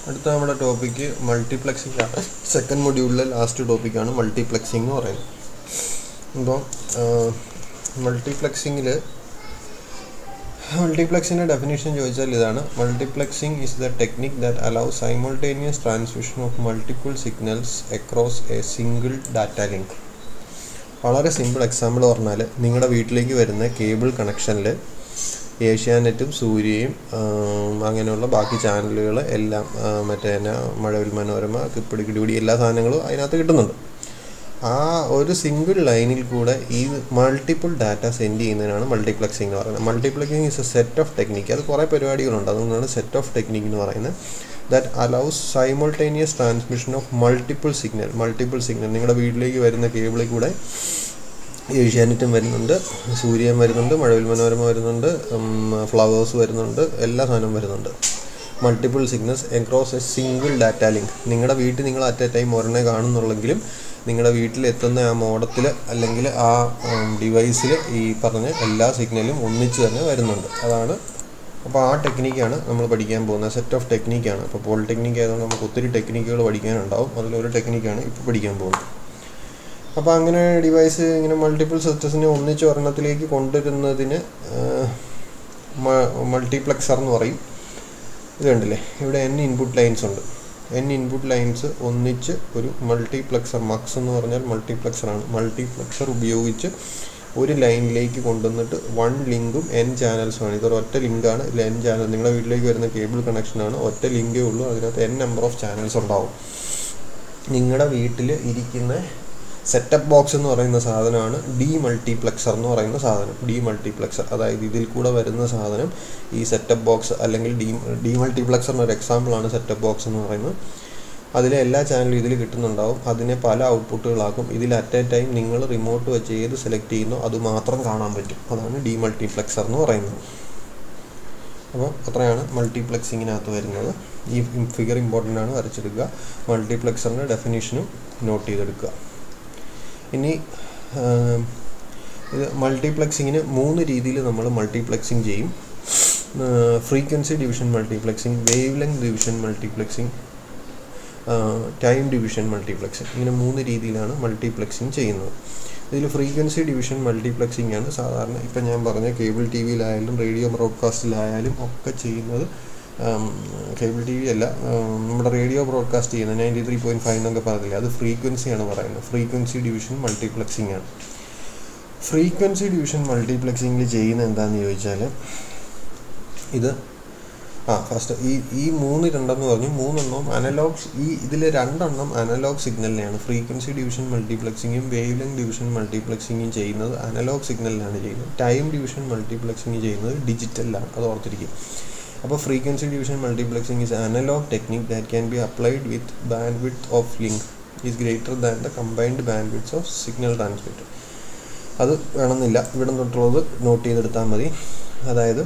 അടുത്ത നമ്മുടെ topic multiplexing ആണ് സെക്കൻഡ് മൊഡ്യൂളിലെ ലാസ്റ്റ് ടോപ്പിക്കാണ് മൾട്ടിപ്ലക്സിംഗ് എന്ന് പറയുന്നത് അപ്പോൾ മൾട്ടിപ്ലക്സിങ്ങിൽ മൾട്ടിപ്ലക്സിൻ്റെ ഡെഫിനേഷൻ ചോദിച്ചാൽ ഇതാണ് multiplexing is the technique that allow simultaneous transmission of multiple signals across a single data link വളരെ സിമ്പിൾ എക്സാമ്പിൾ പറഞ്ഞാൽ നിങ്ങളുടെ വീട്ടിലേക്ക് വരുന്ന കേബിൾ കണക്ഷനിൽ ഏഷ്യാനെറ്റും സൂര്യയും അങ്ങനെയുള്ള ബാക്കി ചാനലുകൾ എല്ലാം മറ്റേ തന്നെ മഴവിൽ മനോരമ കിപ്പിടി കിടിപിടി എല്ലാ സാധനങ്ങളും അതിനകത്ത് കിട്ടുന്നുണ്ട് ആ ഒരു സിംഗിൾ ലൈനിൽ കൂടെ ഈ മൾട്ടിപ്പിൾ ഡാറ്റ സെൻഡ് ചെയ്യുന്നതിനാണ് മൾട്ടിപ്ലക്സിംഗ് എന്ന് പറയുന്നത് multiplexing is a set of technique അത് കുറേ പരിപാടികളുണ്ട് അതുകൊണ്ടാണ് സെറ്റ് ഓഫ് ടെക്നിക്ക് എന്ന് പറയുന്നത് that allows simultaneous transmission of multiple signal multiple signal നിങ്ങളുടെ വീട്ടിലേക്ക് വരുന്ന കേബിളിൽ കൂടെ ഏഷ്യാനെറ്റും വരുന്നുണ്ട് സൂര്യൻ വരുന്നുണ്ട് മഴവിൽ മനോരമ വരുന്നുണ്ട് ഫ്ലവേഴ്സ് വരുന്നുണ്ട് എല്ലാ സാധനവും വരുന്നുണ്ട് multiple signals across a single data link നിങ്ങളുടെ വീട്ടിൽ നിങ്ങൾ അറ്റ് എ ടൈം ഒരെണ്ണേ കാണുന്നുള്ളെങ്കിലും നിങ്ങളുടെ വീട്ടിൽ എത്തുന്ന ആ മോഡത്തിൽ അല്ലെങ്കിൽ ആ ഡിവൈസിൽ ഈ പറഞ്ഞ എല്ലാ സിഗ്നലും ഒന്നിച്ച് തന്നെ വരുന്നുണ്ട് അതാണ് അപ്പോൾ ആ ടെക്നിക്കാണ് നമ്മൾ പഠിക്കാൻ പോകുന്നത് സെറ്റ് ഓഫ് ടെക്നിക്കാണ് അപ്പോൾ പോളിടെക്നിക്ക് ആയതുകൊണ്ട് നമുക്ക് ഒത്തിരി ടെക്നിക്കുകൾ പഠിക്കാനുണ്ടാവും അതിലൊരു ടെക്നിക്കാണ് ഇപ്പോൾ പഠിക്കാൻ പോകുന്നത് അപ്പോൾ അങ്ങനെ ഡിവൈസ് ഇങ്ങനെ മൾട്ടിപ്പിൾ സിസ്റ്റസിനെ ഒന്നിച്ച് ഒരെണ്ണത്തിലേക്ക് കൊണ്ടുവരുന്നതിന് മൾട്ടിപ്ലക്സർ എന്ന് പറയും ഇത് കണ്ടില്ലേ ഇവിടെ എൻ ഇൻപുട്ട് ലൈൻസ് ഉണ്ട് എൻ ഇൻപുട്ട് ലൈൻസ് ഒന്നിച്ച് ഒരു മൾട്ടിപ്ലക്സർ മക്സ് എന്ന് പറഞ്ഞാൽ മൾട്ടിപ്ലക്സറാണ് മൾട്ടിപ്ലക്സർ ഉപയോഗിച്ച് ഒരു ലൈനിലേക്ക് കൊണ്ടുവന്നിട്ട് വൺ ലിങ്കും എൻ ചാനൽസുമാണ് ഇതൊരു ഒറ്റ ലിങ്കാണ് ഇതിൽ എൻ ചാനൽ നിങ്ങളുടെ വീട്ടിലേക്ക് വരുന്ന കേബിൾ കണക്ഷനാണ് ഒറ്റ ലിങ്കേ ഉള്ളൂ അതിനകത്ത് എൻ നമ്പർ ഓഫ് ചാനൽസ് ഉണ്ടാവും നിങ്ങളുടെ വീട്ടിൽ ഇരിക്കുന്ന സെറ്റപ്പ് ബോക്സ് എന്ന് പറയുന്ന സാധനമാണ് ഡി മൾട്ടിപ്ലക്സർ എന്ന് പറയുന്ന സാധനം ഡി മൾട്ടിപ്ലക്സർ അതായത് ഇതിൽ കൂടെ വരുന്ന സാധനം ഈ സെറ്റപ്പ് ബോക്സ് അല്ലെങ്കിൽ ഡി ഡി മൾട്ടിപ്ലക്സറിന് ഒരു എക്സാമ്പിളാണ് സെറ്റപ്പ് ബോക്സ് എന്ന് പറയുന്നത് അതിലെ എല്ലാ ചാനലും ഇതിൽ കിട്ടുന്നുണ്ടാവും അതിനെ പല ഔട്ട്പുട്ടുകളാക്കും ഇതിൽ അറ്റ് എ ടൈം നിങ്ങൾ റിമോട്ട് വെച്ച് ഏത് സെലക്ട് ചെയ്യുന്നോ അത് മാത്രം കാണാൻ പറ്റും അതാണ് ഡി മൾട്ടിപ്ലക്സർ എന്ന് പറയുന്നത് അപ്പോൾ അത്രയാണ് മൾട്ടിപ്ലക്സിങ്ങിനകത്ത് വരുന്നത് ഈ ഫിഗർ ഇമ്പോർട്ടൻ്റ് ആണ് വരച്ചെടുക്കുക മൾട്ടിപ്ലക്സറിൻ്റെ ഡെഫിനേഷനും നോട്ട് ചെയ്തെടുക്കുക ഇനി ഇത് മൾട്ടിപ്ലക്സിങ്ങിന് മൂന്ന് രീതിയിൽ നമ്മൾ മൾട്ടിപ്ലക്സിങ് ചെയ്യും frequency division multiplexing wavelength division multiplexing time division multiplexing ഇങ്ങനെ മൂന്ന് രീതിയിലാണ് മൾട്ടിപ്ലക്സിങ് ചെയ്യുന്നത് ഇതിൽ ഫ്രീക്വൻസി ഡിവിഷൻ മൾട്ടിപ്ലക്സിംഗ് ആണ് സാധാരണ ഇപ്പം ഞാൻ പറഞ്ഞ കേബിൾ ടി വിയിലായാലും റേഡിയോ ബ്രോഡ്കാസ്റ്റിലായാലും ഒക്കെ ചെയ്യുന്നത് കേബിൾ ടി വി അല്ല നമ്മുടെ റേഡിയോ ബ്രോഡ്കാസ്റ്റ് ചെയ്യുന്നത് നയൻറ്റി ത്രീ പോയിൻറ്റ് ഫൈവ് എന്നൊക്കെ പറഞ്ഞില്ലേ അത് ഫ്രീക്വൻസിയാണ് പറയുന്നത് ഫ്രീക്വൻസി ഡിവിഷൻ മൾട്ടിപ്ലക്സിംഗ് ആണ് ഫ്രീക്വൻസി ഡിവിഷൻ മൾട്ടിപ്ലക്സിങ്ങിൽ ചെയ്യുന്നത് എന്താണെന്ന് ചോദിച്ചാൽ ഇത് ആ ഫസ്റ്റ് ഈ ഈ മൂന്ന് രണ്ടെന്ന് പറഞ്ഞു മൂന്നെണ്ണം അനലോഗ് ഈ ഇതിൽ രണ്ടെണ്ണം അനലോഗ് സിഗ്നലിനെയാണ് ഫ്രീക്വൻസി ഡിവിഷൻ മൾട്ടിപ്ലക്സിങ്ങും വേവ് ലെങ് ഡിവിഷൻ മൾട്ടിപ്ലക്സിങ്ങും ചെയ്യുന്നത് അനലോഗ് സിഗ്നലിലാണ് ചെയ്യുന്നത് ടൈം ഡിവിഷൻ മൾട്ടിപ്ലക്സിങ് ചെയ്യുന്നത് ഡിജിറ്റലിലാണ് അത് ഓർത്തിരിക്കും അപ്പോൾ frequency division multiplexing is analog technique that can be applied with bandwidth of link is greater than the combined bandwidths of signal transmitter അത് വേണമെന്നില്ല ഇവിടെ തൊട്ടുള്ളത് നോട്ട് ചെയ്തെടുത്താൽ മതി അതായത്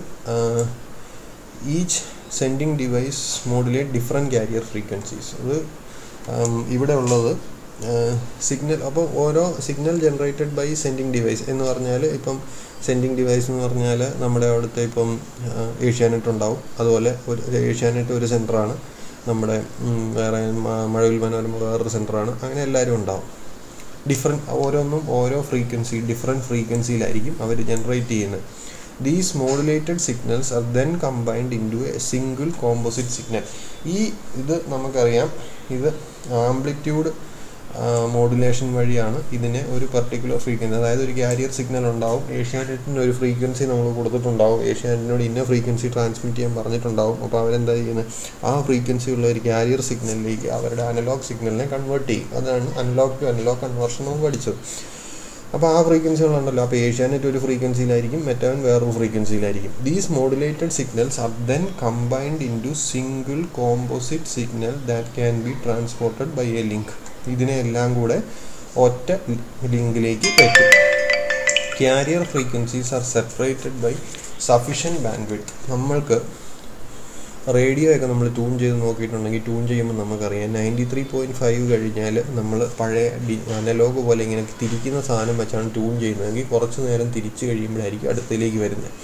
each sending device modulate different carrier frequencies അത് ഇവിടെ ഉള്ളത് സിഗ്നൽ അപ്പോൾ ഓരോ signal generated by sending device എന്ന് പറഞ്ഞാൽ ഇപ്പം സെൻഡിങ് ഡിവൈസ് എന്ന് പറഞ്ഞാൽ നമ്മുടെ അവിടുത്തെ ഇപ്പം ഏഷ്യാനെറ്റ് ഉണ്ടാവും അതുപോലെ ഒരു ഏഷ്യാനെറ്റ് ഒരു സെൻറ്ററാണ് നമ്മുടെ വേറെ മഴവിൽ മനോരമ വേറൊരു സെൻറ്ററാണ് അങ്ങനെ എല്ലാവരും ഉണ്ടാവും ഡിഫറെൻറ്റ് ഓരോന്നും ഓരോ ഫ്രീക്വൻസി ഡിഫറെൻറ്റ് ഫ്രീക്വൻസിയിലായിരിക്കും അവർ ജനറേറ്റ് ചെയ്യുന്നത് these modulated signals are then combined into a single composite signal ഈ ഇത് നമുക്കറിയാം ഇത് ആംപ്ലിറ്റ്യൂഡ് മോഡുലേഷൻ വഴിയാണ് ഇതിനെ ഒരു പർട്ടിക്കുലർ ഫ്രീക്വൻസി അതായത് ഒരു ക്യാരിയർ സിഗ്നൽ ഉണ്ടാവും ഏഷ്യാനെറ്റിന് ഒരു ഫ്രീക്വൻസി നമ്മൾ കൊടുത്തിട്ടുണ്ടാവും ഏഷ്യാനെറ്റിനോട് ഇന്ന ഫ്രീക്വൻസി ട്രാൻസ്മിറ്റ് ചെയ്യാൻ പറഞ്ഞിട്ടുണ്ടാവും അപ്പോൾ അവരെന്താ ചെയ്യുന്നത് ആ ഫ്രീക്വൻസി ഉള്ള ഒരു ക്യാരിയർ സിഗ്നലിലേക്ക് അവരുടെ അനലോഗ് സിഗ്നലിനെ കൺവേർട്ട് ചെയ്യും അതാണ് അനലോഗ് ടു അനലോഗ് കൺവേർഷൻ നമ്മൾ പഠിച്ചത് അപ്പോൾ ആ ഫ്രീക്വൻസികളുണ്ടല്ലോ അപ്പോൾ ഏഷ്യാനെറ്റ് ഒരു ഫ്രീക്വൻസിയിലായിരിക്കും മറ്റവൻ വേറൊരു ഫ്രീക്വൻസിയിലായിരിക്കും these modulated signals are then combined into single composite signal that can be transported by a link ഇതിനെല്ലാം കൂടെ ഒറ്റ ലിങ്കിലേക്ക് കയറ്റും carrier frequencies are separated by sufficient bandwidth നമ്മൾക്ക് റേഡിയോ ഒക്കെ നമ്മൾ ട്യൂൺ ചെയ്ത് നോക്കിയിട്ടുണ്ടെങ്കിൽ ട്യൂൺ ചെയ്യുമ്പോൾ നമുക്കറിയാം നയൻറ്റി ത്രീ പോയിൻറ്റ് ഫൈവ് കഴിഞ്ഞാൽ നമ്മൾ പഴയ ഡി അനലോഗ് പോലെ ഇങ്ങനെ തിരിക്കുന്ന സാധനം വെച്ചാണ് ട്യൂൺ ചെയ്യുന്നതെങ്കിൽ കുറച്ച് നേരം തിരിച്ച് കഴിയുമ്പോഴായിരിക്കും അടുത്തതിലേക്ക് വരുന്നത്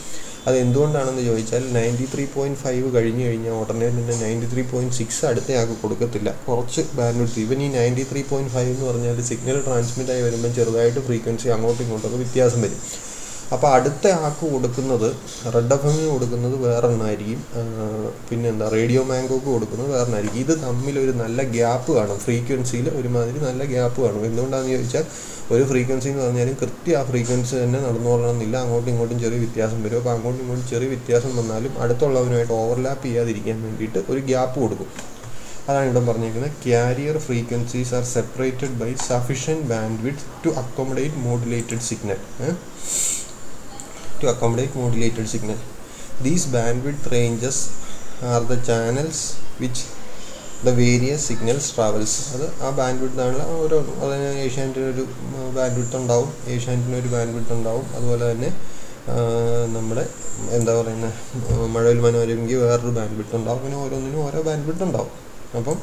അത് എന്തുകൊണ്ടാണെന്ന് ചോദിച്ചാൽ നയൻറ്റി ത്രീ പോയിൻറ്റ് ഫൈവ് കഴിഞ്ഞ് കഴിഞ്ഞാൽ ഉടനെ തന്നെ നയൻറ്റി ത്രീ പോയിൻറ്റ് സിക്സ് അടുത്തയാൾക്ക് കൊടുക്കത്തില്ല കുറച്ച് ബാൻഡ് വിഡ്ത്ത് ഇവൻ ഈ നയൻറ്റി ത്രീ പോയിൻറ്റ് ഫൈവ് എന്ന് പറഞ്ഞാൽ സിഗ്നൽ ട്രാൻസ്മിറ്റ് ആയി വരുമ്പോൾ ചെറുതായിട്ട് ഫ്രീക്വൻസി അങ്ങോട്ടും ഇങ്ങോട്ടൊക്കെ വ്യത്യാസം വരും അപ്പോൾ അടുത്ത ആൾക്ക് കൊടുക്കുന്നത് റെഡ് എഫ് എമ്മിന് കൊടുക്കുന്നത് വേറൊന്നായിരിക്കും പിന്നെ എന്താ റേഡിയോ മാംഗോക്ക് കൊടുക്കുന്നത് വേറൊന്നായിരിക്കും ഇത് തമ്മിൽ ഒരു നല്ല ഗ്യാപ്പ് കാണും ഫ്രീക്വൻസിയിൽ ഒരുമാതിരി നല്ല ഗ്യാപ്പ് കാണും എന്തുകൊണ്ടാണെന്ന് ചോദിച്ചാൽ ഒരു ഫ്രീക്വൻസി എന്ന് പറഞ്ഞാലും കൃത്യം ആ ഫ്രീക്വൻസി തന്നെ നടന്നുകൊള്ളണമെന്നില്ല അങ്ങോട്ടും ഇങ്ങോട്ടും ചെറിയ വ്യത്യാസം വരും അപ്പോൾ അങ്ങോട്ടും ഇങ്ങോട്ടും ചെറിയ വ്യത്യാസം വന്നാലും അടുത്തുള്ളവനുമായിട്ട് ഓവർലാപ്പ് ചെയ്യാതിരിക്കാൻ വേണ്ടിയിട്ട് ഒരു ഗ്യാപ്പ് കൊടുക്കും അതാണ് ഇവിടെ പറഞ്ഞിരിക്കുന്നത് carrier frequencies are separated by sufficient bandwidth to accommodate modulated signal to accommodate modulated signal. These bandwidth ranges are the channels which the various signals travels അത് ആ ബാൻഡ് വിഡ്ത്ത് ആണ് ഓരോ അതിന് ഏഷ്യാനെറ്റിന് ഒരു ബാൻഡ് വിഡ്ത്ത് ഉണ്ടാവും ഏഷ്യാനെറ്റിന് ഒരു band width ഉണ്ടാവും അതുപോലെ തന്നെ നമ്മുടെ എന്താ പറയുന്നത് മഴവിൽ മനോരമയ്ക്ക് വേറൊരു ബാൻഡ് വിഡ്ത്ത് ഉണ്ടാവും അങ്ങനെ ഓരോന്നിനും ഓരോ ബാൻഡ് വിഡ്ത്ത് ഉണ്ടാവും അപ്പം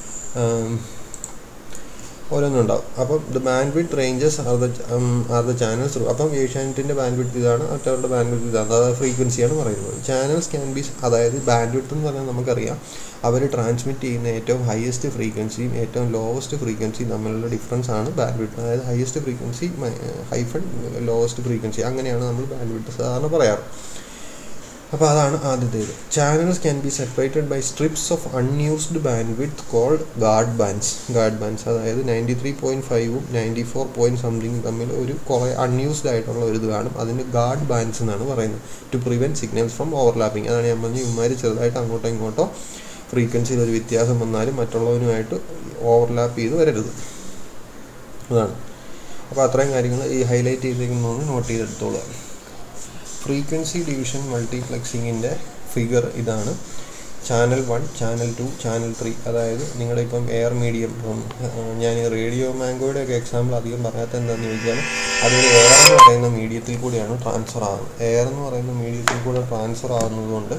ഓരോന്നും ഉണ്ടാവും അപ്പം the bandwidth ranges are the are the channels through അപ്പം ഏഷ്യാനെറ്റിൻ്റെ ബാൻഡ് വിഡ്ത്ത് ഇതാണ് മറ്റവരുടെ ബാൻഡ് വിഡ്ത്ത് ഇതാണ് അതായത് ഫ്രീക്വൻസിയാണ് പറയുന്നത് ചാനൽസ് ക്യാൻ ബി അതായത് ബാൻഡ് വിഡ്ത്ത് എന്ന് പറഞ്ഞാൽ നമുക്കറിയാം അവർ ട്രാൻസ്മിറ്റ് ചെയ്യുന്ന ഏറ്റവും ഹയസ്റ്റ് ഫ്രീക്വൻസിയും ഏറ്റവും ലോവസ്റ്റ് ഫ്രീക്വൻസിയും തമ്മിലുള്ള ഡിഫറൻസ് ആണ് ബാൻഡ് വിഡ്ത്ത് അതായത് highest frequency hyphen lowest frequency അങ്ങനെയാണ് നമ്മൾ ബാൻഡ് വിഡ്ത്ത് സാധാരണ പറയാറ് അപ്പോൾ അതാണ് ആദ്യത്തേത് channels can be separated by strips of unused bandwidth called guard bands guard bands അതായത് നയൻറ്റി ത്രീ പോയിൻറ്റ് ഫൈവും നയൻറ്റി ഫോർ പോയിൻറ്റ് സംതിങ് തമ്മിൽ ഒരു കുറേ അൺയൂസ്ഡ് ആയിട്ടുള്ള ഒരു ഇത് കാണും അതിന് ഗാർഡ് ബാൻഡ്സ് എന്നാണ് പറയുന്നത് to prevent signals from overlapping അതാണ് ഞാൻ പറഞ്ഞത് ഇവന്മാർ ചെറുതായിട്ട് അങ്ങോട്ടോ ഇങ്ങോട്ടോ ഫ്രീക്വൻസിയിൽ ഒരു വ്യത്യാസം വന്നാലും മറ്റുള്ളവനുമായിട്ട് ഓവർലാപ്പ് ചെയ്ത് വരരുത് അതാണ് അപ്പോൾ അത്രയും കാര്യങ്ങൾ ഈ ഹൈലൈറ്റ് ചെയ്തേക്കുന്നതൊന്ന് നോട്ട് ചെയ്തെടുത്തോളുക ഫ്രീക്വൻസി ഡിവിഷൻ മൾട്ടിപ്ലക്സിങ്ങിൻ്റെ ഫിഗർ ഇതാണ് channel one channel two channel three അതായത് നിങ്ങളിപ്പം എയർ മീഡിയം ഇപ്പം ഞാൻ റേഡിയോ മാംഗോയുടെ ഒക്കെ എക്സാമ്പിൾ അധികം പറയാത്ത എന്താണെന്ന് ചോദിച്ചാൽ അത് എയർ എന്ന് പറയുന്ന മീഡിയത്തിൽ കൂടിയാണ് ട്രാൻസ്ഫർ ആകുന്നത് എയർ എന്ന് പറയുന്ന മീഡിയത്തിൽ കൂടെ ട്രാൻസ്ഫർ ആകുന്നതുകൊണ്ട്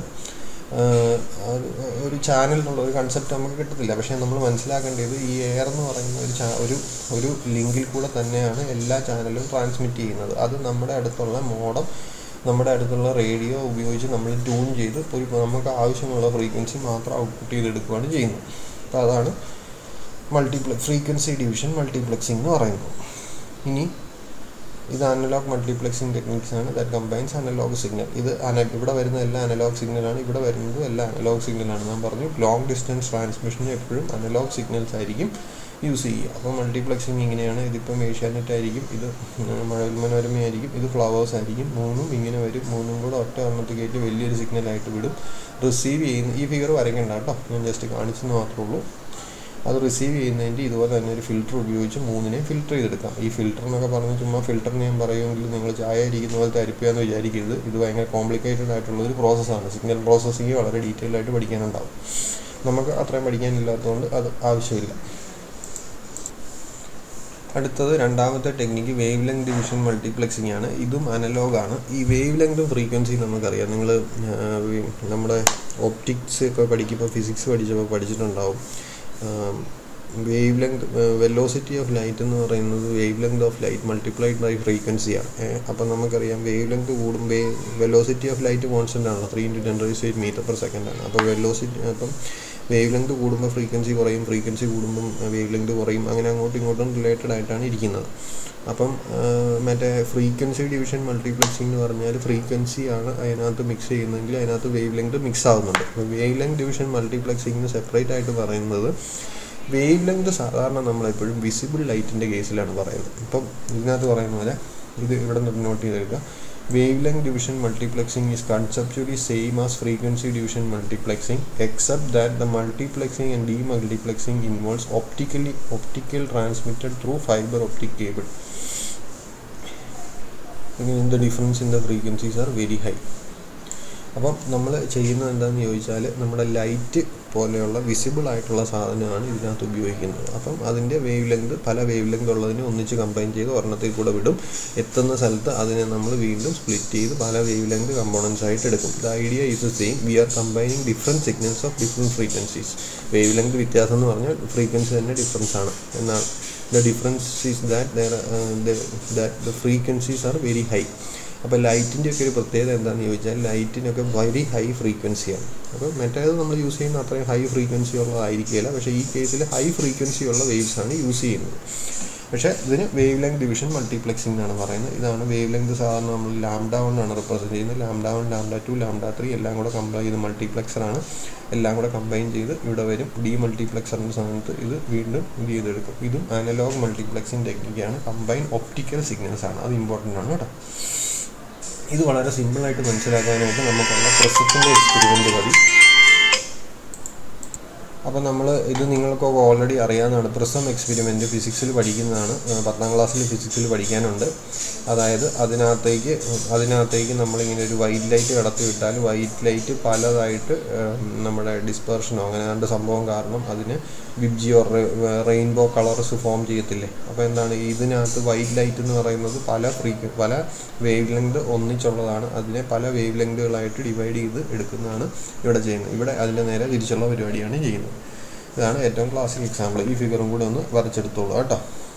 ഒരു ചാനൽ എന്നുള്ള ഒരു കൺസെപ്റ്റ് നമുക്ക് കിട്ടത്തില്ല പക്ഷേ നമ്മൾ മനസ്സിലാക്കേണ്ടത് ഈ എയർ എന്ന് പറയുന്ന ഒരു ചാ ഒരു ഒരു ലിങ്കിൽ കൂടെ തന്നെയാണ് എല്ലാ ചാനലും ട്രാൻസ്മിറ്റ് ചെയ്യുന്നത് അത് നമ്മുടെ അടുത്തുള്ള മോഡം നമ്മുടെ അടുത്തുള്ള റേഡിയോ ഉപയോഗിച്ച് നമ്മൾ ട്യൂൺ ചെയ്ത് ഒരു നമുക്ക് ആവശ്യമുള്ള ഫ്രീക്വൻസി മാത്രം ഔട്ട്പുട്ട് ചെയ്തെടുക്കുകയാണ് ചെയ്യുന്നത് അപ്പോൾ അതാണ് മൾട്ടിപ്ലെ ഫ്രീക്വൻസി ഡിവിഷൻ മൾട്ടിപ്ലക്സിംഗ് എന്ന് പറയുന്നത് ഇനി ഇത് അനലോഗ് മൾട്ടിപ്ലക്സിംഗ് ടെക്നിക്സ് ആണ് ദാറ്റ് കമ്പൈൻസ് അനലോഗ് സിഗ്നൽ ഇത് അന ഇവിടെ വരുന്ന എല്ലാ അനലോഗ് സിഗ്നലാണ് ഇവിടെ വരുന്നത് എല്ലാ അനലോഗ് സിഗ്നലാണ് ഞാൻ പറഞ്ഞു ലോങ് ഡിസ്റ്റൻസ് ട്രാൻസ്മിഷന് എപ്പോഴും അനലോഗ് സിഗ്നൽസ് ആയിരിക്കും യൂസ് ചെയ്യുക അപ്പോൾ മൾട്ടിപ്ലക്സിങ് ഇങ്ങനെയാണ് ഇതിപ്പം ഏഷ്യാനെറ്റ് ആയിരിക്കും ഇത് മഴവിൽ മനോരമ ആയിരിക്കും ഇത് ഫ്ലവേഴ്സ് ആയിരിക്കും മൂന്നും ഇങ്ങനെ വരും മൂന്നും കൂടെ ഒറ്റ എണ്ണത്തിൽ കയറ്റി വലിയൊരു സിഗ്നലായിട്ട് വിടും റിസീവ് ചെയ്യുന്ന ഈ ഫിഗർ വരയ്ക്കണ്ട കേട്ടോ ഞാൻ ജസ്റ്റ് കാണിച്ചെന്ന് മാത്രമേ ഉള്ളൂ അത് റിസീവ് ചെയ്യുന്നതിൻ്റെ ഇതുപോലെ തന്നെ ഒരു ഫിൽറ്റർ ഉപയോഗിച്ച് മൂന്നിനെ ഫിൽറ്റർ ചെയ്തെടുക്കാം ഈ ഫിൽറ്റർ എന്നൊക്കെ പറഞ്ഞ് ചുമ്മാ ഫിൽറ്ററിന് ഞാൻ പറയുമെങ്കിൽ നിങ്ങൾ ചായ ഇരിക്കുന്ന പോലത്തെ അരിപ്പിയാന്ന് വിചാരിക്കരുത് ഇത് ഭയങ്കര കോംപ്ലിക്കേറ്റഡ് ആയിട്ടുള്ള ഒരു പ്രോസസ്സാണ് സിഗ്നൽ പ്രോസസ്സിങ് വളരെ ഡീറ്റെയിൽ ആയിട്ട് പഠിക്കാനുണ്ടാവും നമുക്ക് അത്രയും പഠിക്കാനില്ലാത്തതുകൊണ്ട് അത് ആവശ്യമില്ല അടുത്തത് രണ്ടാമത്തെ technique wavelength division multiplexing ആണ് ഇതും അനലോഗ് ആണ് ഈ വേവ് ലെങ്തും ഫ്രീക്വൻസിയും നമുക്കറിയാം നിങ്ങൾ നമ്മുടെ ഒപ്റ്റിക്സ് ഒക്കെ പഠിക്കുമ്പോൾ ഫിസിക്സ് പഠിച്ചപ്പോൾ പഠിച്ചിട്ടുണ്ടാവും wavelength velocity of light എന്ന് പറയുന്നത് wavelength of light multiplied by ഫ്രീക്വൻസിയാണ് അപ്പം നമുക്കറിയാം വേവ് ലെങ്ത് കൂടുമ്പോൾ വെലോസിറ്റി ഓഫ് ലൈറ്റ് കോൺസ്റ്റൻ്റ് ആണ് three into ten raise eight metre per second ആണ് അപ്പോൾ വെലോസിറ്റി അപ്പം വേവ് ലെങ്ത് കൂടുമ്പോൾ ഫ്രീക്വൻസി കുറയും ഫ്രീക്വൻസി കൂടുമ്പം വേവ് ലെങ്ത് കുറയും അങ്ങനെ അങ്ങോട്ടും ഇങ്ങോട്ടും റിലേറ്റഡ് ആയിട്ടാണ് ഇരിക്കുന്നത് അപ്പം മറ്റേ ഫ്രീക്വൻസി ഡിവിഷൻ മൾട്ടിപ്ലക്സിംഗ് എന്ന് പറഞ്ഞാൽ ഫ്രീക്വൻസി ആണ് അതിനകത്ത് മിക്സ് ചെയ്യുന്നതെങ്കിൽ അതിനകത്ത് വേവ് ലെങ്ത് മിക്സ് ആവുന്നുണ്ട് അപ്പോൾ wavelength division multiplexing separate ആയിട്ട് പറയുന്നത് വേവ് ലെങ്ത് സാധാരണ നമ്മളെപ്പോഴും വിസിബിൾ ലൈറ്റിൻ്റെ കേസിലാണ് പറയുന്നത് ഇപ്പം ഇതിനകത്ത് പറയുന്ന പോലെ ഇത് ഇവിടെ നിന്ന് നോട്ട് ചെയ്തെടുക്കുക wavelength division multiplexing is conceptually same as frequency division multiplexing except that the multiplexing and de multiplexing involves optically optical transmitted through fibre optic cable the difference in the frequencies are very high അപ്പം നമ്മൾ ചെയ്യുന്നത് എന്താണെന്ന് ചോദിച്ചാൽ നമ്മുടെ light പോലെയുള്ള visible ആയിട്ടുള്ള സാധനമാണ് ഇതിനകത്ത് ഉപയോഗിക്കുന്നത് അപ്പം അതിൻ്റെ വേവ് ലെങ്ത് പല വേവ് ലെങ്ത് ഉള്ളതിനെ ഒന്നിച്ച് കമ്പൈൻ ചെയ്ത് ഒരെണ്ണത്തിൽ കൂടെ വിടും എത്തുന്ന സ്ഥലത്ത് അതിനെ നമ്മൾ വീണ്ടും സ്പ്ലിറ്റ് ചെയ്ത് പല വേവ് ലെങ്ത് കമ്പോണൻസ് ആയിട്ട് എടുക്കും the idea is the same we are combining different signals of different frequencies wavelength വ്യത്യാസം എന്ന് പറഞ്ഞാൽ ഫ്രീക്വൻസി തന്നെ ഡിഫറൻസ് ആണ് എന്നാണ് the difference is that there uh, the, that the frequencies are very high അപ്പോൾ ലൈറ്റിൻ്റെ ഒക്കെ ഒരു പ്രത്യേകത എന്താണെന്ന് ചോദിച്ചാൽ ലൈറ്റിനൊക്കെ വെരി ഹൈ ഫ്രീക്വൻസിയാണ് അപ്പോൾ മറ്റേത് നമ്മൾ യൂസ് ചെയ്യുന്ന അത്രയും ഹൈ ഫ്രീക്വൻസി ഉള്ളതായിരിക്കില്ല പക്ഷേ ഈ കേസിൽ ഹൈ ഫ്രീക്വൻസി ഉള്ള വേവ്സ് ആണ് യൂസ് ചെയ്യുന്നത് പക്ഷേ ഇതിന് വേവ് ലെങ്ത് ഡിവിഷൻ മൾട്ടിപ്ലക്സിംഗ് എന്നാണ് പറയുന്നത് ഇതാണ് വേവ് ലെങ്ത് സാധാരണ നമ്മൾ ലാംഡ വൺ ആണ് റിപ്രസെൻറ്റ് ചെയ്യുന്നത് lambda one lambda two lambda three എല്ലാം കൂടെ കമ്പൈൻ ചെയ്ത് മൾട്ടിപ്ലക്സറാണ് എല്ലാം കൂടെ കമ്പൈൻ ചെയ്ത് ഇവിടെ വരും ഡി മൾട്ടിപ്ലക്സറിൻ്റെ സമയത്ത് ഇത് വീണ്ടും ഇത് ചെയ്തെടുക്കും ഇതും അനലോഗ് മൾട്ടിപ്ലക്സിംഗ് ടെക്നിക്കാണ് കമ്പൈൻ ഒപ്റ്റിക്കൽ സിഗ്നൽസ് ആണ് അത് ഇമ്പോർട്ടൻ്റ് ആണ് കേട്ടോ ഇത് വളരെ സിമ്പിളായിട്ട് മനസ്സിലാക്കാനായിട്ട് നമുക്കുള്ള പ്രസത്തിൻ്റെ എക്സ്പെരിമെൻ്റ് മതി അപ്പോൾ നമ്മൾ ഇത് നിങ്ങൾക്കൊക്കെ ഓൾറെഡി അറിയാവുന്നതാണ് പ്രിസം എക്സ്പെരിമെൻറ്റ് ഫിസിക്സിൽ പഠിക്കുന്നതാണ് പത്താം ക്ലാസ്സിൽ ഫിസിക്സിൽ പഠിക്കാനുണ്ട് അതായത് അതിനകത്തേക്ക് അതിനകത്തേക്ക് നമ്മളിങ്ങനെ ഒരു വൈറ്റ് ലൈറ്റ് കടത്തി വിട്ടാൽ വൈറ്റ് ലൈറ്റ് പലതായിട്ട് നമ്മുടെ ഡിസ്പെർഷനോ അങ്ങനെ രണ്ട് സംഭവം കാരണം അതിന് വിബ്ജിയോ റെയിൻബോ കളർസ് ഫോം ചെയ്യത്തില്ലേ അപ്പോൾ എന്താണ് ഇതിനകത്ത് വൈറ്റ് ലൈറ്റ് എന്ന് പറയുന്നത് പല ഫ്രീക്വ പല വേവ് ലെങ്ത് ഒന്നിച്ചുള്ളതാണ് അതിനെ പല വേവ് ലെങ്തുകളായിട്ട് ഡിവൈഡ് ചെയ്ത് എടുക്കുന്നതാണ് ഇവിടെ ചെയ്യുന്നത് ഇവിടെ അതിൻ്റെ നേരെ തിരിച്ചുള്ള പരിപാടിയാണ് ചെയ്യുന്നത് ഇതാണ് ഏറ്റവും ക്ലാസിക് എക്സാമ്പിൾ ഈ ഫിഗറും കൂടെ ഒന്ന് വരച്ചെടുത്തോളൂ കേട്ടോ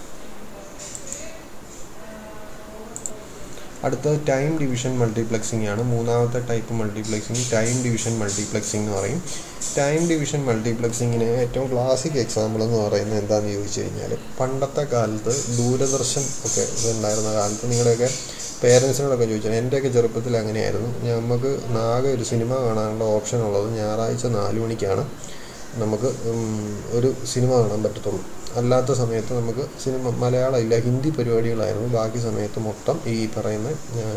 അടുത്തത് ടൈം ഡിവിഷൻ മൾട്ടിപ്ലക്സിംഗ് ആണ് മൂന്നാമത്തെ type multiplexing time division multiplexing എന്ന് പറയും ടൈം ഡിവിഷൻ മൾട്ടിപ്ലക്സിങ്ങിന് ഏറ്റവും ക്ലാസിക് എക്സാമ്പിൾ എന്ന് പറയുന്നത് എന്താണെന്ന് ചോദിച്ചു കഴിഞ്ഞാൽ പണ്ടത്തെ കാലത്ത് ദൂരദർശൻ ഒക്കെ ഉണ്ടായിരുന്ന കാലത്ത് നിങ്ങളുടെയൊക്കെ പേരൻസിനോടൊക്കെ ചോദിച്ചാൽ എൻ്റെയൊക്കെ ചെറുപ്പത്തിൽ അങ്ങനെയായിരുന്നു നമുക്ക് ആകെ ഒരു സിനിമ കാണാനുള്ള ഓപ്ഷൻ ഉള്ളത് ഞായറാഴ്ച നാല് മണിക്കാണ് നമുക്ക് ഒരു സിനിമ കാണാൻ പറ്റത്തുള്ളൂ അല്ലാത്ത സമയത്ത് നമുക്ക് സിനിമ മലയാളം ഇല്ല ഹിന്ദി പരിപാടികളായിരുന്നു ബാക്കി സമയത്ത് മൊത്തം ഈ പറയുന്ന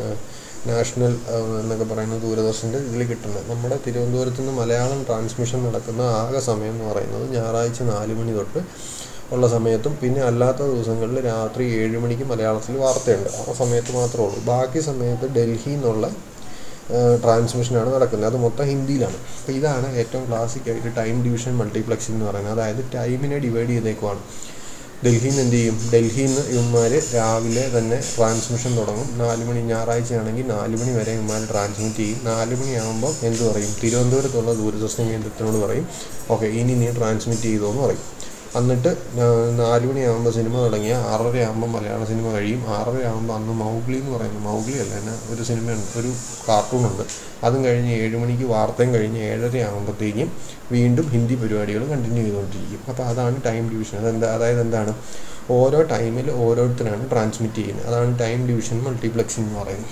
നാഷണൽ എന്നൊക്കെ പറയുന്ന ദൂരദർശൻ്റെ ഇതിൽ കിട്ടുന്നത് നമ്മുടെ തിരുവനന്തപുരത്ത് നിന്ന് മലയാളം ട്രാൻസ്മിഷൻ നടക്കുന്ന ആകെ സമയം എന്ന് പറയുന്നത് ഞായറാഴ്ച നാല് മണി തൊട്ട് ഉള്ള സമയത്തും പിന്നെ അല്ലാത്ത ദിവസങ്ങളിൽ രാത്രി ഏഴ് മണിക്ക് മലയാളത്തിൽ വാർത്തയുണ്ട് ആ സമയത്ത് മാത്രമേ ഉള്ളൂ ബാക്കി സമയത്ത് ഡൽഹിയിൽ നിന്നുള്ള ട്രാൻസ്മിഷനാണ് നടക്കുന്നത് അത് മൊത്തം ഹിന്ദിയിലാണ് അപ്പോൾ ഇതാണ് ഏറ്റവും ക്ലാസിക് ആയിട്ട് ടൈം ഡിവിഷൻ മൾട്ടിപ്ലക്സിംഗ് എന്ന് പറയുന്നത് അതായത് ടൈമിനെ ഡിവൈഡ് ചെയ്തേക്കുവാണ് ഡൽഹിയിൽ നിന്ന് എന്ത് ചെയ്യും ഡൽഹിയിൽ നിന്ന് ഇവന്മാർ രാവിലെ തന്നെ ട്രാൻസ്മിഷൻ തുടങ്ങും നാല് മണി ഞായറാഴ്ചയാണെങ്കിൽ നാല് മണി വരെ ഇവന്മാർ ട്രാൻസ്മിറ്റ് ചെയ്യും നാല് മണിയാകുമ്പോൾ എന്ത് പറയും തിരുവനന്തപുരത്തുള്ള ദൂരദർശന കേന്ദ്രത്തിനോട് പറയും ഓക്കെ ഇനി നീ ട്രാൻസ്മിറ്റ് ചെയ്തോ എന്ന് പറയും എന്നിട്ട് നാല് മണിയാകുമ്പോൾ സിനിമ തുടങ്ങിയ ആറര ആകുമ്പോൾ മലയാള സിനിമ കഴിയും ആറര ആകുമ്പോൾ അന്ന് മൗഗ്ലി എന്ന് പറയുന്നത് മൗഗ്ലി അല്ല തന്നെ ഒരു സിനിമയുണ്ട് ഒരു കാർട്ടൂണുണ്ട് അതും കഴിഞ്ഞ് ഏഴ് മണിക്ക് വാർത്തയും കഴിഞ്ഞ് ഏഴര ആകുമ്പോഴത്തേക്കും വീണ്ടും ഹിന്ദി പരിപാടികൾ കണ്ടിന്യൂ ചെയ്തുകൊണ്ടിരിക്കും അപ്പോൾ അതാണ് ടൈം ഡിവിഷൻ അതെന്താ അതായത് എന്താണ് ഓരോ ടൈമിൽ ഓരോരുത്തരാണ് ട്രാൻസ്മിറ്റ് ചെയ്യുന്നത് അതാണ് ടൈം ഡിവിഷൻ മൾട്ടിപ്ലക്സിംഗ് എന്ന് പറയുന്നത്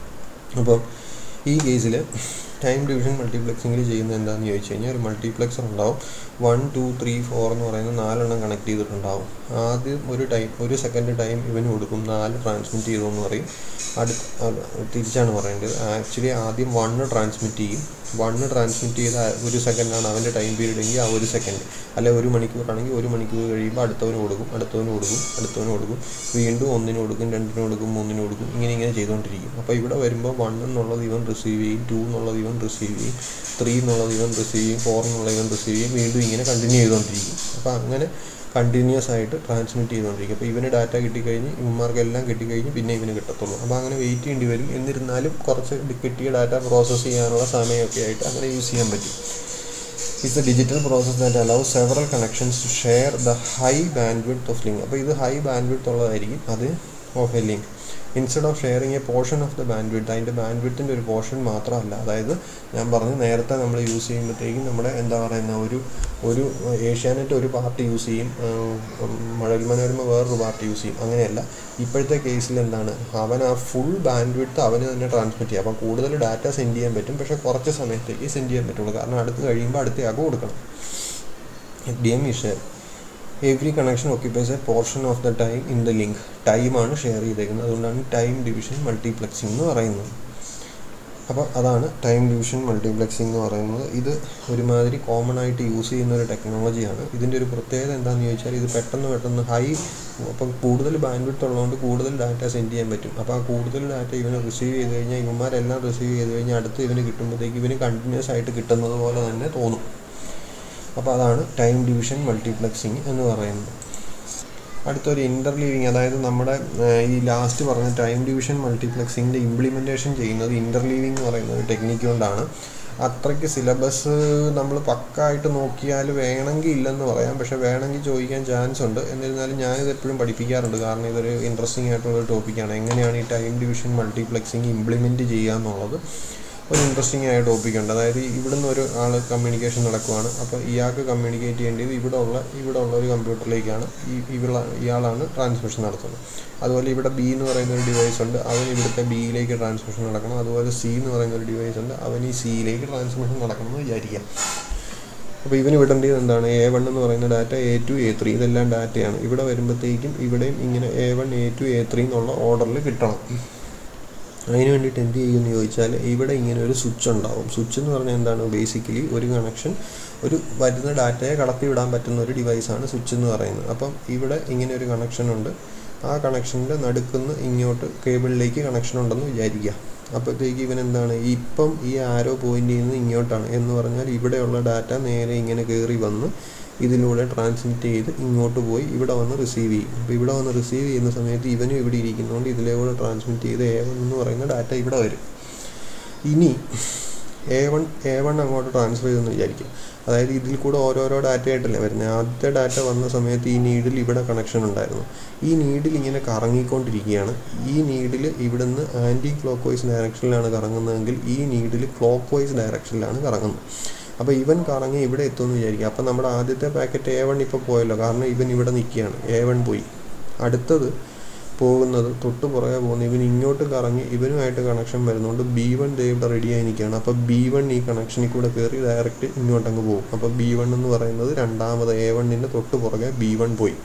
അപ്പം ഈ കേസിൽ ടൈം ഡിവിഷൻ മൾട്ടിപ്ലക്സിങ്ങിൽ ചെയ്യുന്നത് എന്താണെന്ന് ചോദിച്ചു കഴിഞ്ഞാൽ ഒരു മൾട്ടിപ്ലക്സർ ഉണ്ടാവും വൺ ടു ത്രീ ഫോർ എന്ന് പറയുന്ന നാലെണ്ണം കണക്ട് ചെയ്തിട്ടുണ്ടാവും ആദ്യം ഒരു ടൈം ഒരു സെക്കൻഡ് ടൈം ഇവന് കൊടുക്കും നാല് ട്രാൻസ്മിറ്റ് ചെയ്തു എന്ന് പറയും അടുത്ത തിരിച്ചാണ് പറയേണ്ടത് ആക്ച്വലി ആദ്യം വണ്ണ് ട്രാൻസ്മിറ്റ് ചെയ്യും വണ്ണ് ട്രാൻസ്മിറ്റ് ചെയ്ത ഒരു സെക്കൻഡാണ് അവൻ്റെ ടൈം പീരീഡ് എങ്കിൽ ആ ഒരു സെക്കൻഡ് അല്ലെ ഒരു മണിക്കൂറാണെങ്കിൽ ഒരു മണിക്കൂർ കഴിയുമ്പോൾ അടുത്തവന് കൊടുക്കും അടുത്തവന് കൊടുക്കും അടുത്തവന് കൊടുക്കും വീണ്ടും ഒന്നിന് കൊടുക്കും രണ്ടിന് കൊടുക്കും മൂന്നിന് കൊടുക്കും ഇങ്ങനെ ഇങ്ങനെ ചെയ്തുകൊണ്ടിരിക്കും അപ്പോൾ ഇവിടെ വരുമ്പോൾ വൺ എന്നുള്ളത് ഇവൻ റിസീവ് ചെയ്യും ടു എന്നുള്ളത് ഇവൻ റിസീവ് ചെയ്യും ത്രീ എന്നുള്ളത് ഇവൻ റിസീവ് ചെയ്യും ഫോർ എന്നുള്ളത് ഇവൻ റിസീവ് ചെയ്യും വീണ്ടും ഇങ്ങനെ കണ്ടിന്യൂ ചെയ്തുകൊണ്ടിരിക്കും അപ്പോൾ അങ്ങനെ കണ്ടിന്യൂസ് ആയിട്ട് ട്രാൻസ്മിറ്റ് ചെയ്തുകൊണ്ടിരിക്കും അപ്പോൾ ഇവന് ഡാറ്റ കിട്ടിക്കഴിഞ്ഞ് ഇവന്മാർക്കെല്ലാം കിട്ടിക്കഴിഞ്ഞ് പിന്നെ ഇവന് കിട്ടത്തുള്ളൂ അപ്പോൾ അങ്ങനെ വെയിറ്റ് ചെയ്യേണ്ടി വരും എന്നിരുന്നാലും കുറച്ച് കിട്ടിയ ഡാറ്റ പ്രോസസ്സ് ചെയ്യാനുള്ള സമയമൊക്കെ ആയിട്ട് അങ്ങനെ യൂസ് ചെയ്യാൻ പറ്റും it's a digital process that allows several connections to share the high bandwidth of link അപ്പോൾ ഇത് ഹൈ ബാൻഡ് വിഡ്ത്ത് ഉള്ളതായിരിക്കും അത് of a link instead of sharing a portion of the bandwidth അതിൻ്റെ ബാൻഡ് വിഡ്ത്തിൻ്റെ ഒരു portion മാത്രമല്ല അതായത് ഞാൻ പറഞ്ഞു നേരത്തെ നമ്മൾ യൂസ് ചെയ്യുമ്പോഴത്തേക്കും നമ്മുടെ എന്താ പറയുന്ന ഒരു ഒരു ഏഷ്യാനെറ്റ് ഒരു പാർട്ടി യൂസ് ചെയ്യും മഴൽ മനോരമ വേറൊരു പാർട്ടി യൂസ് ചെയ്യും അങ്ങനെയല്ല ഇപ്പോഴത്തെ കേസിൽ എന്താണ് അവൻ ആ ഫുൾ ബാൻഡ് വിഡ്ത്ത് അവന് തന്നെ ട്രാൻസ്മിറ്റ് ചെയ്യും അപ്പോൾ കൂടുതൽ ഡാറ്റ സെൻഡ് ചെയ്യാൻ പറ്റും പക്ഷേ കുറച്ച് സമയത്തേക്ക് സെൻഡ് ചെയ്യാൻ പറ്റുള്ളൂ കാരണം അടുത്ത് കഴിയുമ്പോൾ അടുത്തയാൾക്ക് കൊടുക്കണം D M E share every connection occupies a portion of the time in the link ടൈമാണ് ഷെയർ ചെയ്തേക്കുന്നത് അതുകൊണ്ടാണ് ടൈം ഡിവിഷൻ മൾട്ടിപ്ലക്സിംഗ് എന്ന് പറയുന്നത് അപ്പോൾ അതാണ് ടൈം ഡിവിഷൻ മൾട്ടിപ്ലക്സിംഗ് എന്ന് പറയുന്നത് ഇത് ഒരുമാതിരി കോമൺ ആയിട്ട് യൂസ് ചെയ്യുന്ന ഒരു ടെക്നോളജിയാണ് ഇതിൻ്റെ ഒരു പ്രത്യേകത എന്താണെന്ന് ചോദിച്ചാൽ ഇത് പെട്ടെന്ന് പെട്ടെന്ന് ഹൈ അപ്പം കൂടുതൽ ബാൻഡ് വിഡ്ത്ത് ഉള്ളതുകൊണ്ട് കൂടുതൽ ഡാറ്റ സെൻഡ് ചെയ്യാൻ പറ്റും അപ്പോൾ ആ കൂടുതൽ ഡാറ്റ ഇവന് റിസീവ് ചെയ്ത് കഴിഞ്ഞാൽ ഇവന്മാരെല്ലാം റിസീവ് ചെയ്ത് കഴിഞ്ഞാൽ അടുത്ത് ഇവന് കിട്ടുമ്പോഴത്തേക്ക് ഇവന് കണ്ടിന്യൂസ് ആയിട്ട് കിട്ടുന്നത് പോലെ തന്നെ തോന്നും അപ്പോൾ അതാണ് ടൈം ഡിവിഷൻ മൾട്ടിപ്ലക്സിങ് എന്ന് പറയുന്നത് അടുത്തൊരു ഇൻ്റർലീവിങ് അതായത് നമ്മുടെ ഈ ലാസ്റ്റ് പറഞ്ഞ ടൈം ഡിവിഷൻ മൾട്ടിപ്ലക്സിങ്ങിൻ്റെ ഇംപ്ലിമെൻറ്റേഷൻ ചെയ്യുന്നത് ഇൻ്റർലീവിങ് എന്ന് പറയുന്ന ഒരു ടെക്നിക്ക് കൊണ്ടാണ് അത്രയ്ക്ക് സിലബസ് നമ്മൾ പക്കായിട്ട് നോക്കിയാൽ വേണമെങ്കിൽ ഇല്ലെന്ന് പറയാം പക്ഷേ വേണമെങ്കിൽ ചോദിക്കാൻ ചാൻസ് ഉണ്ട് എന്നിരുന്നാലും ഞാനിത് എപ്പോഴും പഠിപ്പിക്കാറുണ്ട് കാരണം ഇതൊരു ഇൻട്രസ്റ്റിംഗ് ആയിട്ടുള്ള ഒരു ടോപ്പിക്കാണ് എങ്ങനെയാണ് ഈ ടൈം ഡിവിഷൻ മൾട്ടിപ്ലക്സിങ് ഇംപ്ലിമെൻറ്റ് ചെയ്യുക എന്നുള്ളത് ഒരു ഇൻട്രസ്റ്റിംഗ് ആയ ടോപ്പിക്കുണ്ട് അതായത് ഇവിടുന്ന് ഒരു ആൾ കമ്മ്യൂണിക്കേഷൻ നടക്കുവാണ് അപ്പോൾ ഇയാൾക്ക് കമ്മ്യൂണിക്കേറ്റ് ചെയ്യേണ്ടത് ഇവിടെ ഉള്ള ഇവിടെ ഉള്ള ഒരു കമ്പ്യൂട്ടറിലേക്കാണ് ഈ ഇവള ഇയാളാണ് ട്രാൻസ്മിഷൻ നടത്തുന്നത് അതുപോലെ ഇവിടെ ബി എന്ന് പറയുന്ന ഒരു ഡിവൈസ് ഉണ്ട് അവൻ ഇവിടുത്തെ ബിയിലേക്ക് ട്രാൻസ്മിഷൻ നടക്കണം അതുപോലെ സി എന്ന് പറയുന്ന ഒരു ഡിവൈസ് ഉണ്ട് അവൻ ഈ സിയിലേക്ക് ട്രാൻസ്മിഷൻ നടക്കണം എന്ന് വിചാരിക്കാം അപ്പോൾ ഇവന് വിടേണ്ടത് എന്താണ് എ വൺ എന്ന് പറയുന്ന data A two A three ഇതെല്ലാം ഡാറ്റയാണ് ഇവിടെ വരുമ്പോഴത്തേക്കും ഇവിടെയും ഇങ്ങനെ A one A two A three എന്നുള്ള ഓർഡറിൽ കിട്ടണം അതിന് വേണ്ടിയിട്ട് എന്ത് ചെയ്യുമെന്ന് ചോദിച്ചാൽ ഇവിടെ ഇങ്ങനെ ഒരു സ്വിച്ച് ഉണ്ടാവും സ്വിച്ച് എന്ന് പറഞ്ഞാൽ എന്താണ് ബേസിക്കലി ഒരു കണക്ഷൻ ഒരു വരുന്ന ഡാറ്റയെ കടത്തി വിടാൻ പറ്റുന്ന ഒരു ഡിവൈസാണ് സ്വിച്ച് എന്ന് പറയുന്നത് അപ്പം ഇവിടെ ഇങ്ങനെ ഒരു കണക്ഷൻ ഉണ്ട് ആ കണക്ഷൻ്റെ നടുക്കുന്ന് ഇങ്ങോട്ട് കേബിളിലേക്ക് കണക്ഷൻ ഉണ്ടെന്ന് വിചാരിക്കുക അപ്പോഴത്തേക്ക് ഇവൻ എന്താണ് ഇപ്പം ഈ ആരോ പോയിന്റ് ചെയ്യുന്നത് ഇങ്ങോട്ടാണ് എന്ന് പറഞ്ഞാൽ ഇവിടെയുള്ള ഡാറ്റ നേരെ ഇങ്ങനെ കയറി വന്ന് ഇതിലൂടെ ട്രാൻസ്മിറ്റ് ചെയ്ത് ഇങ്ങോട്ട് പോയി ഇവിടെ വന്ന് റിസീവ് ചെയ്യും അപ്പോൾ ഇവിടെ വന്ന് റിസീവ് ചെയ്യുന്ന സമയത്ത് ഇവനും ഇവിടെ ഇരിക്കുന്നതുകൊണ്ട് ഇതിലൂടെ ട്രാൻസ്മിറ്റ് ചെയ്ത് എ വൺ എന്ന് പറയുന്ന ഡാറ്റ ഇവിടെ വരും ഇനി എ വൺ എ വൺ അങ്ങോട്ട് ട്രാൻസ്ഫർ ചെയ്തെന്ന് വിചാരിക്കും അതായത് ഇതിൽ കൂടെ ഓരോരോ ഡാറ്റ ആയിട്ടല്ലേ വരുന്നത് ആദ്യത്തെ ഡാറ്റ വന്ന സമയത്ത് ഈ നീഡിൽ ഇവിടെ കണക്ഷൻ ഉണ്ടായിരുന്നു ഈ നീഡിൽ ഇങ്ങനെ കറങ്ങിക്കൊണ്ടിരിക്കുകയാണ് ഈ നീഡിൽ ഇവിടുന്ന് ആൻറ്റി ക്ലോക്ക് വൈസ് ഡയറക്ഷനിലാണ് കറങ്ങുന്നതെങ്കിൽ ഈ നീഡിൽ ക്ലോക്ക് വൈസ് ഡയറക്ഷനിലാണ് കറങ്ങുന്നത് അപ്പോൾ ഇവൻ കറങ്ങി ഇവിടെ എത്തുമെന്ന് വിചാരിക്കുക അപ്പോൾ നമ്മുടെ ആദ്യത്തെ പാക്കറ്റ് എ വൺ ഇപ്പോൾ പോയല്ലോ കാരണം ഇവൻ ഇവിടെ നിൽക്കുകയാണ് എ വൺ പോയി അടുത്തത് പോകുന്നത് തൊട്ട് പുറകെ പോകുന്ന ഇവൻ ഇങ്ങോട്ട് കറങ്ങി ഇവനുമായിട്ട് കണക്ഷൻ വരുന്നതുകൊണ്ട് ബി വൺ ദേ ഇവിടെ റെഡിയായി നിൽക്കുകയാണ് അപ്പോൾ ബി വൺ ഈ കണക്ഷനിൽ കൂടെ കയറി ഡയറക്റ്റ് ഇങ്ങോട്ടങ്ങ് പോകും അപ്പോൾ ബി വൺ എന്ന് പറയുന്നത് രണ്ടാമത് എ വണ്ണിൻ്റെ തൊട്ട് പുറകെ ബി വൺ പോയി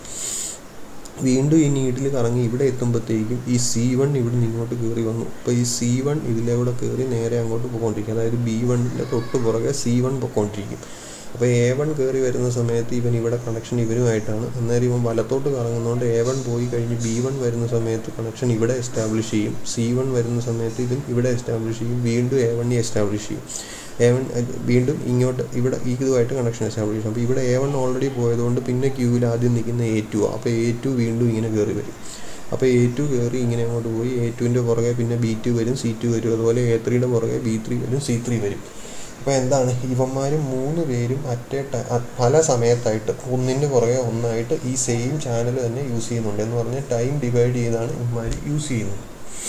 വീണ്ടും ഈ നീഡിൽ കറങ്ങി ഇവിടെ എത്തുമ്പോഴത്തേക്കും ഈ സി വൺ ഇവിടെ നിന്ന് ഇങ്ങോട്ട് കയറി വന്നു അപ്പോൾ ഈ സി വൺ ഇതിലൂടെ കയറി നേരെ അങ്ങോട്ട് പോയിക്കൊണ്ടിരിക്കും അതായത് ബി വണ്ണിൻ്റെ തൊട്ട് പുറകെ സി വൺ പൊയ്ക്കൊണ്ടിരിക്കും അപ്പോൾ എ വൺ കയറി വരുന്ന സമയത്ത് ഇവൻ ഇവിടെ കണക്ഷൻ ഇവനുമായിട്ടാണ് അന്നേരം ഇവൻ വലത്തോട്ട് കറങ്ങുന്നതുകൊണ്ട് എ വൺ പോയി കഴിഞ്ഞ് ബി വൺ വരുന്ന സമയത്ത് കണക്ഷൻ ഇവിടെ എസ്റ്റാബ്ലിഷ് ചെയ്യും സി വൺ വരുന്ന സമയത്ത് ഇതും ഇവിടെ എസ്റ്റാബ്ലിഷ് ചെയ്യും വീണ്ടും എ വണ്ണി എസ്റ്റാബ്ലിഷ് ചെയ്യും എ വൺ വീണ്ടും ഇങ്ങോട്ട് ഇവിടെ ഈ ഇതുമായിട്ട് കണക്ഷൻ എസ്റ്റാബ്ലിഷ് ചെയ്യും അപ്പോൾ ഇവിടെ എ വൺ ഓൾറെഡി പോയതുകൊണ്ട് പിന്നെ ക്യൂവിൽ ആദ്യം നിൽക്കുന്ന എ ടു ആണ് അപ്പോൾ എ ടു വീണ്ടും ഇങ്ങനെ കയറി വരും അപ്പോൾ എ ടു കയറി ഇങ്ങനെ അങ്ങോട്ട് പോയി എ ടുവിൻ്റെ പുറകെ പിന്നെ ബി ടു വരും സി ടു വരും അതുപോലെ എ ത്രീയുടെ പുറകെ ബി ത്രീ വരും സി ത്രീ വരും അപ്പോൾ എന്താണ് ഇവന്മാർ മൂന്ന് പേരും അറ്റ് എ ടൈ പല സമയത്തായിട്ട് ഒന്നിൻ്റെ പുറകെ ഒന്നായിട്ട് ഈ സെയിം ചാനൽ തന്നെ യൂസ് ചെയ്യുന്നുണ്ട് എന്ന് പറഞ്ഞാൽ ടൈം ഡിവൈഡ് ചെയ്താണ് ഇവന്മാർ യൂസ് ചെയ്യുന്നത്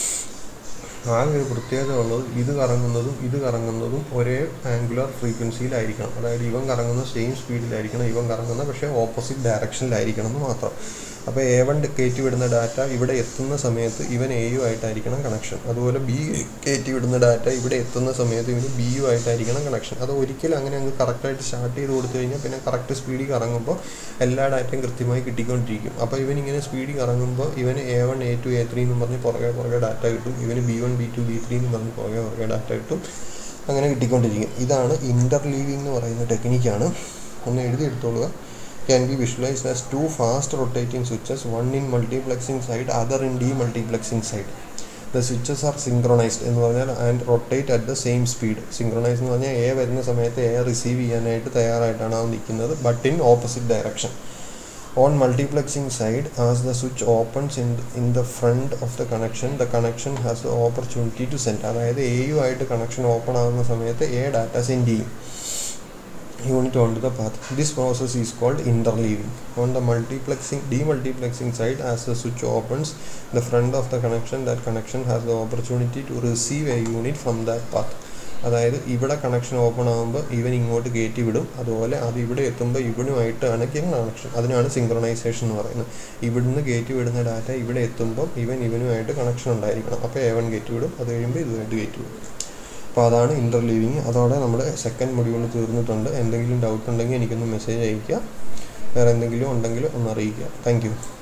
ആകെ ഒരു പ്രത്യേകത ഉള്ളത് ഇത് കറങ്ങുന്നതും ഇത് കറങ്ങുന്നതും ഒരേ ആംഗുലർ ഫ്രീക്വൻസിയിലായിരിക്കണം അതായത് ഇവൻ കറങ്ങുന്ന സെയിം സ്പീഡിലായിരിക്കണം ഇവൻ കറങ്ങുന്ന പക്ഷേ ഓപ്പോസിറ്റ് ഡയറക്ഷനിലായിരിക്കണം എന്ന് മാത്രം അപ്പോൾ എ വൺ കയറ്റി വിടുന്ന ഡാറ്റ ഇവിടെ എത്തുന്ന സമയത്ത് ഇവൻ എ യു ആയിട്ടായിരിക്കണം കണക്ഷൻ അതുപോലെ ബി കയറ്റി വിടുന്ന ഡാറ്റ ഇവിടെ എത്തുന്ന സമയത്ത് ഇവന് ബി യു ആയിട്ടായിരിക്കണം കണക്ഷൻ അത് ഒരിക്കലും അങ്ങനെ അങ്ങ് കറക്റ്റായിട്ട് സ്റ്റാർട്ട് ചെയ്ത് കൊടുത്തു കഴിഞ്ഞാൽ പിന്നെ കറക്റ്റ് സ്പീഡിൽ കറങ്ങുമ്പോൾ എല്ലാ ഡാറ്റയും കൃത്യമായി കിട്ടിക്കൊണ്ടിരിക്കും അപ്പോൾ ഇവൻ ഇങ്ങനെ സ്പീഡിൽ കറങ്ങുമ്പോൾ ഇവന് A one A two A three എന്ന് പറഞ്ഞ് പുറകെ പുറകെ ഡാറ്റ കിട്ടും ഇവന് B one B two B three എന്ന് പറഞ്ഞ് പുറകെ പുറകെ ഡാറ്റ കിട്ടും അങ്ങനെ കിട്ടിക്കൊണ്ടിരിക്കും ഇതാണ് ഇൻ്റർലീവിംഗ് എന്ന് പറയുന്ന ടെക്നിക്കാണ് ഒന്ന് എഴുതിയെടുത്തോളുക can be visualized as two fast rotating switches, one in multiplexing side, other in demultiplexing side. The switches are synchronized എന്ന് പറഞ്ഞാൽ and rotate at the same speed synchronize എന്ന് പറഞ്ഞാൽ എ വരുന്ന സമയത്ത് എ റിസീവ് ചെയ്യാനായിട്ട് തയ്യാറായിട്ടാണ് അവൻ നിൽക്കുന്നത് but in opposite direction On multiplexing side, as the switch opens in, in the front of the connection, the connection has the opportunity to send. അതായത് A U ആയിട്ട് കണക്ഷൻ ഓപ്പൺ ആകുന്ന സമയത്ത് A data send ചെയ്യും unit onto the path. This process is called interleaving. On the multiplexing demultiplexing side, as the switch opens the front of the connection, that connection has the opportunity to receive a unit from that path. അതായത് ഇവിടെ connection open ആകുമ്പോൾ ഇവൻ ഇങ്ങോട്ട് കയറ്റി വിടും അതുപോലെ അത് ഇവിടെ എത്തുമ്പോൾ ഇവനുമായിട്ടാണ് കണക്ഷൻ അതിനാണ് സിങ്ക്രണൈസേഷൻ എന്ന് പറയുന്നത് ഇവിടുന്ന് കയറ്റി വിടുന്ന ഡാറ്റ ഇവിടെ എത്തുമ്പോൾ ഇവൻ ഇവനുമായിട്ട് കണക്ഷൻ ഉണ്ടായിരിക്കണം അപ്പോൾ എ വൺ കയറ്റി വിടും അത് കഴിയുമ്പോൾ ഇതുമായിട്ട് കയറ്റി വിടും അപ്പോൾ അതാണ് ഇൻ്റർലീവിങ് അതോടെ നമ്മുടെ സെക്കൻഡ് മൊഡ്യൂൾ തീർന്നിട്ടുണ്ട് എന്തെങ്കിലും ഡൗട്ട് ഉണ്ടെങ്കിൽ എനിക്കൊന്ന് മെസ്സേജ് അയയ്ക്കുക വേറെ എന്തെങ്കിലും ഉണ്ടെങ്കിൽ ഒന്ന് അറിയിക്കുക താങ്ക്